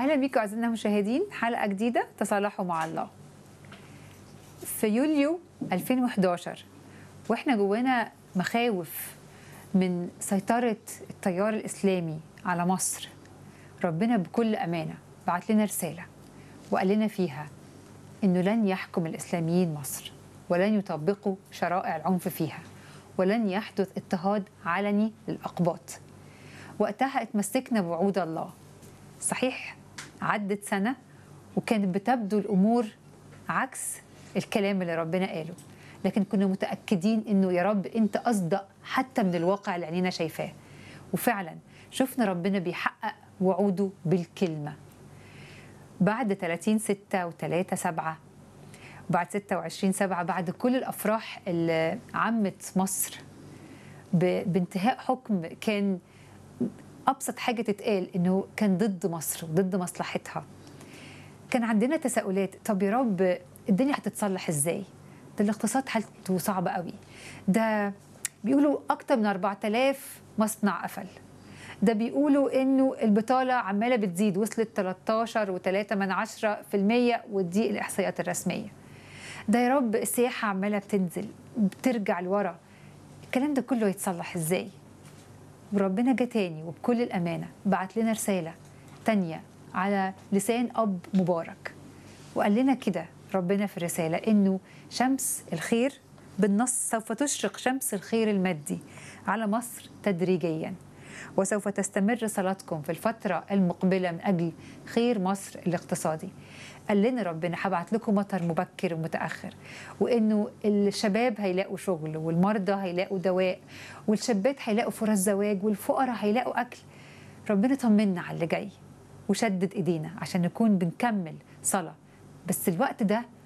اهلا بيكم اعزائنا المشاهدين حلقه جديده تصالحوا مع الله في يوليو 2011 واحنا جوانا مخاوف من سيطره التيار الاسلامي على مصر ربنا بكل امانه بعت لنا رساله وقال لنا فيها انه لن يحكم الاسلاميين مصر ولن يطبقوا شرائع العنف فيها ولن يحدث اضطهاد علني للاقباط وقتها اتمسكنا بوعود الله صحيح عدت سنة وكانت بتبدو الأمور عكس الكلام اللي ربنا قاله لكن كنا متأكدين إنه يا رب أنت أصدق حتى من الواقع اللي عينينا شايفاه وفعلا شفنا ربنا بيحقق وعوده بالكلمة بعد 30 6 و3 7 بعد 26 7 بعد كل الأفراح اللي عمت مصر ب- بانتهاء حكم كان ابسط حاجه تتقال انه كان ضد مصر وضد مصلحتها كان عندنا تساؤلات طب يا رب الدنيا هتتصلح ازاي ده الاقتصاد حالته صعبه قوي ده بيقولوا اكتر من 4000 مصنع قفل ده بيقولوا انه البطاله عماله بتزيد وصلت 13 و3 من 10 في المية ودي الاحصائيات الرسميه ده يا رب السياحه عماله بتنزل بترجع لورا الكلام ده كله يتصلح ازاي وربنا جه تاني وبكل الأمانة بعت لنا رسالة تانية على لسان أب مبارك وقال لنا كده ربنا في الرسالة إنه شمس الخير بالنص سوف تشرق شمس الخير المادي على مصر تدريجيا وسوف تستمر صلاتكم في الفترة المقبلة من أجل خير مصر الاقتصادي قال لنا ربنا هبعت لكم مطر مبكر ومتأخر وإنه الشباب هيلاقوا شغل والمرضى هيلاقوا دواء والشابات هيلاقوا فرص زواج والفقراء هيلاقوا أكل ربنا طمنا على اللي جاي وشدد إيدينا عشان نكون بنكمل صلاة بس الوقت ده